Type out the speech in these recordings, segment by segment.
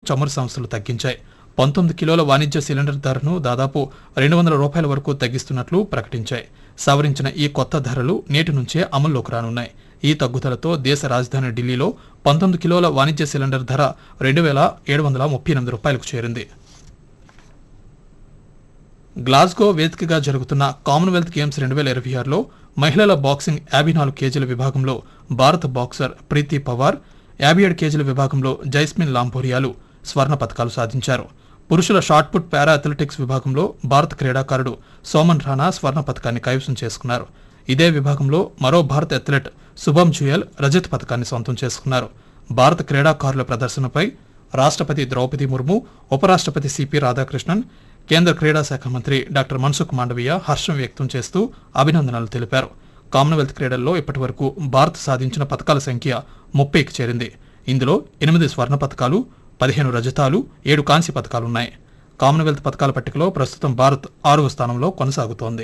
చమురు సంస్థలు తగ్గించాయి పంతొమ్మిది కిలోల వాణిజ్య సిలిండర్ ధరను దాదాపు రెండు వందల రూపాయల వరకు తగ్గిస్తున్నట్లు ప్రకటించాయి సవరించిన ఈ కొత్త ధరలు నేటి నుంచే అమల్లోకి రానున్నాయి ఈ తగ్గుదలతో దేశ రాజధాని ఢిల్లీలో పంతొమ్మిది కిలోల వాణిజ్య సిలిండర్ ధర రెండు వేల ఏడు వందల ముప్పై ఎనిమిది రూపాయలకు చేరింది గ్లాస్గో వేదికగా జరుగుతున్న కామన్వెల్త్ గేమ్స్ రెండు వేల ఇరవై ఆరులో మహిళల బాక్సింగ్ యాభై నాలుగు కేజీల విభాగంలో భారత బాక్సర్ ప్రీతి పవార్ యాభై ఏడు కేజీల విభాగంలో జైస్మిన్ లాంభోరియాలు స్వర్ణ పతకాలు సాధించారు పురుషుల షాట్ పుట్ పారా అథ్లెటిక్స్ విభాగంలో భారత క్రీడాకారుడు సోమన్ రాణా స్వర్ణ పతకాన్ని కైవసం చేసుకున్నారు ఇదే విభాగంలో మరో భారత అథ్లెట్ శుభం జుయల్ రజత్ పతకాన్ని సొంతం చేసుకున్నారు భారత క్రీడాకారుల ప్రదర్శనపై రాష్ట్రపతి ద్రౌపది ముర్ము ఉపరాష్ట్రపతి సిపి రాధాకృష్ణన్ కేంద్ర క్రీడా శాఖ మంత్రి డాక్టర్ మన్సుఖ్ మాండవీయ హర్షం వ్యక్తం చేస్తూ అభినందనలు తెలిపారు కామన్వెల్త్ క్రీడల్లో ఇప్పటివరకు భారత్ సాధించిన పతకాల సంఖ్య ముప్పైకి చేరింది ఇందులో ఎనిమిది స్వర్ణ పతకాలు పదిహేను రజతాలు ఏడు కాంస్య పతకాలున్నాయి కామన్వెల్త్ పతకాల పట్టికలో ప్రస్తుతం భారత్ ఆరవ స్థానంలో కొనసాగుతోంది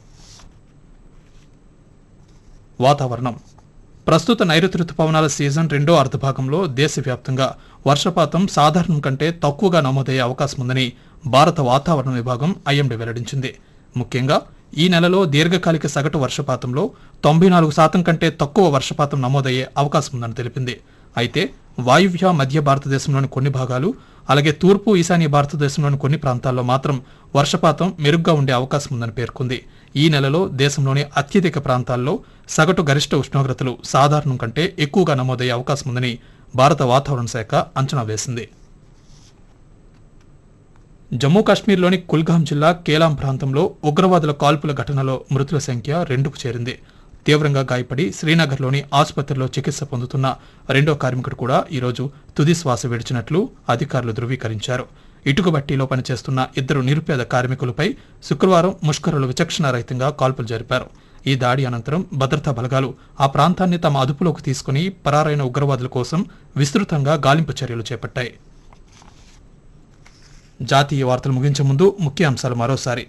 వాతావరణం ప్రస్తుత నైరుతి రుతుపవనాల సీజన్ రెండో అర్ధభాగంలో దేశవ్యాప్తంగా వర్షపాతం సాధారణం కంటే తక్కువగా నమోదయ్యే అవకాశం ఉందని భారత వాతావరణ విభాగం ఐఎండీ వెల్లడించింది ముఖ్యంగా ఈ నెలలో దీర్ఘకాలిక సగటు వర్షపాతంలో తొంభై నాలుగు శాతం కంటే తక్కువ వర్షపాతం నమోదయ్యే అవకాశం ఉందని తెలిపింది అయితే వాయువ్య మధ్య భారతదేశంలోని కొన్ని భాగాలు అలాగే తూర్పు ఈశాన్య భారతదేశంలోని కొన్ని ప్రాంతాల్లో మాత్రం వర్షపాతం మెరుగ్గా ఉండే అవకాశం ఉందని పేర్కొంది ఈ నెలలో దేశంలోని అత్యధిక ప్రాంతాల్లో సగటు గరిష్ట ఉష్ణోగ్రతలు సాధారణం కంటే ఎక్కువగా నమోదయ్యే అవకాశం ఉందని భారత వాతావరణ శాఖ అంచనా వేసింది జమ్మూ కాశ్మీర్లోని కుల్గాం జిల్లా కేలాం ప్రాంతంలో ఉగ్రవాదుల కాల్పుల ఘటనలో మృతుల సంఖ్య రెండుకు చేరింది తీవ్రంగా గాయపడి శ్రీనగర్లోని ఆసుపత్రిలో చికిత్స పొందుతున్న రెండో కార్మికుడు కూడా ఈరోజు తుది శ్వాస విడిచినట్లు అధికారులు ధృవీకరించారు ఇటుకబట్టీలో పనిచేస్తున్న ఇద్దరు నిరుపేద కార్మికులపై శుక్రవారం ముష్కరులు విచక్షణారహితంగా కాల్పులు జరిపారు ఈ దాడి అనంతరం భద్రతా బలగాలు ఆ ప్రాంతాన్ని తమ అదుపులోకి తీసుకుని పరారైన ఉగ్రవాదుల కోసం విస్తృతంగా గాలింపు చర్యలు చేపట్టాయి జాతీయ వార్తలు ముగించే ముందు ముఖ్య అంశాలు మరోసారి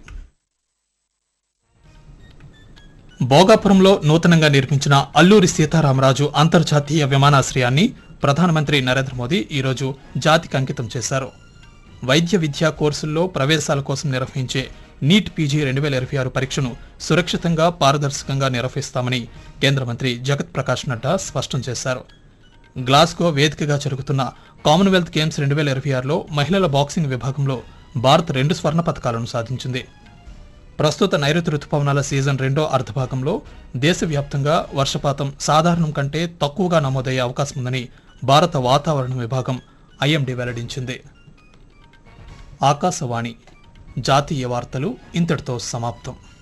భోగాపురంలో నూతనంగా నిర్మించిన అల్లూరి సీతారామరాజు అంతర్జాతీయ విమానాశ్రయాన్ని ప్రధానమంత్రి నరేంద్ర మోదీ ఈరోజు జాతికి అంకితం చేశారు వైద్య విద్యా కోర్సుల్లో ప్రవేశాల కోసం నిర్వహించే నీట్ పీజీ రెండు వేల ఇరవై ఆరు పరీక్షను సురక్షితంగా పారదర్శకంగా నిర్వహిస్తామని కేంద్ర మంత్రి జగత్ ప్రకాష్ నడ్డా స్పష్టం చేశారు గ్లాస్గో వేదికగా జరుగుతున్న కామన్వెల్త్ గేమ్స్ రెండు వేల ఇరవై ఆరులో మహిళల బాక్సింగ్ విభాగంలో భారత్ రెండు స్వర్ణ పతకాలను సాధించింది ప్రస్తుత నైరుతి రుతుపవనాల సీజన్ రెండో అర్ధభాగంలో దేశవ్యాప్తంగా వర్షపాతం సాధారణం కంటే తక్కువగా నమోదయ్యే అవకాశం ఉందని భారత వాతావరణ విభాగం ఐఎండీ వెల్లడించింది ఆకాశవాణి జాతీయ వార్తలు ఇంతటితో సమాప్తం